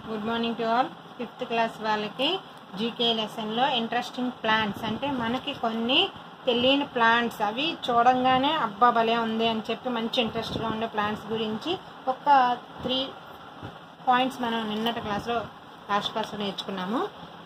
good morning to all fifth class వాళ్ళకి GK లెసన్లో interesting plants అంటే మనకి కొన్ని తెలియని ప్లాంట్స్ అవి చూడంగానే అబ్బా భలే ఉంది అని చెప్పి మంచి ఇంట్రెస్ట్గా ఉండే ప్లాంట్స్ గురించి ఒక త్రీ పాయింట్స్ మనం నిన్నటి క్లాస్లో లాస్ట్ క్లాస్లో నేర్చుకున్నాము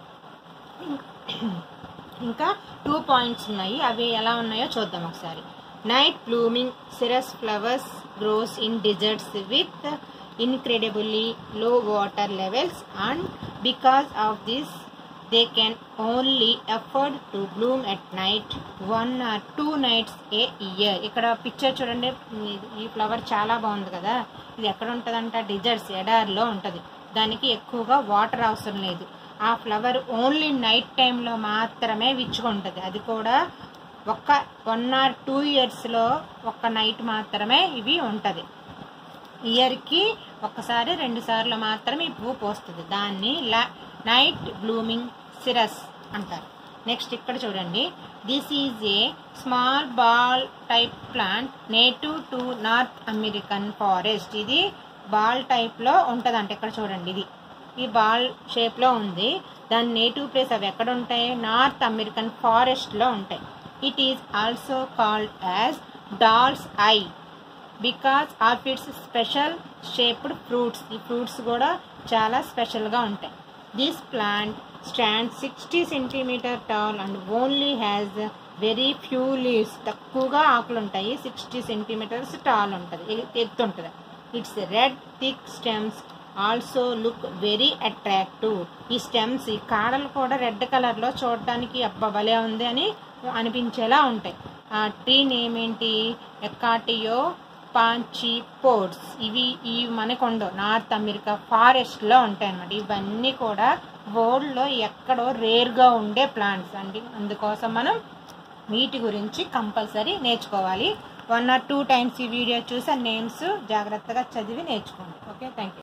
ఇంకా టూ పాయింట్స్ ఉన్నాయి అవి ఎలా ఉన్నాయో చూద్దాం ఒకసారి night blooming cereus flowers grows in deserts with incredibly low water levels and because of this they can only afford to bloom at night one or two nights a year ఇక్కడ picture చూడండి ఈ flower చాలా బాగుంది కదా ఇది ఎక్కడ ఉంటుందంట desserts ఎడార్లో ఉంటుంది దానికి ఎక్కువగా వాటర్ అవసరం లేదు ఆ ఫ్లవర్ ఓన్లీ నైట్ టైంలో మాత్రమే విచ్చుకుంటుంది అది కూడా ఒక్క వన్ ఆర్ టూ ఇయర్స్లో ఒక్క నైట్ మాత్రమే ఇవి ఉంటుంది ఇయర్కి ఒక్కసారి రెండు సార్లు మాత్రమే ఈ పువ్వు పోస్తుంది దాన్ని లా నైట్ బ్లూమింగ్ సిరస్ అంటారు నెక్స్ట్ ఇక్కడ చూడండి this is a small ball type plant native to North American forest ఇది బాల్ టైప్లో ఉంటుందంట ఇక్కడ చూడండి ఇది ఈ బాల్ షేప్లో ఉంది దాని నేటివ్ ప్లేస్ అవి ఎక్కడ ఉంటాయి నార్త్ అమెరికన్ ఫారెస్ట్లో ఉంటాయి it is also called as doll's eye because of its special shaped fruits ఈ ఫ్రూట్స్ కూడా చాలా స్పెషల్గా ఉంటాయి this plant stand sixty centimeter tall and only has very few leaves తక్కువగా ఆకులు ఉంటాయి సిక్స్టీ సెంటీమీటర్స్ టాల్ ఉంటుంది ఎత్తు ఉంటుంది it's red thick stems also look very attractive ఈ స్టెమ్స్ ఈ కాడలు కూడా రెడ్ కలర్లో చూడడానికి అబ్బా భలే ఉంది అని అనిపించేలా ఉంటాయి ఆ ట్రీ నేమ్ ఏంటి ఎక్కాటియో పాంచి పోర్ట్స్ ఇవి ఈ మనకొండో నార్త్ అమెరికా ఫారెస్ట్లో ఉంటాయి అన్నమాట ఇవన్నీ కూడా వరల్డ్లో ఎక్కడో రేర్గా ఉండే ప్లాంట్స్ అండి అందుకోసం మనం వీటి గురించి కంపల్సరీ నేర్చుకోవాలి వన్ ఆర్ టూ టైమ్స్ ఈ వీడియో చూసి ఆ నేమ్స్ జాగ్రత్తగా చదివి నేర్చుకోండి ఓకే థ్యాంక్ యూ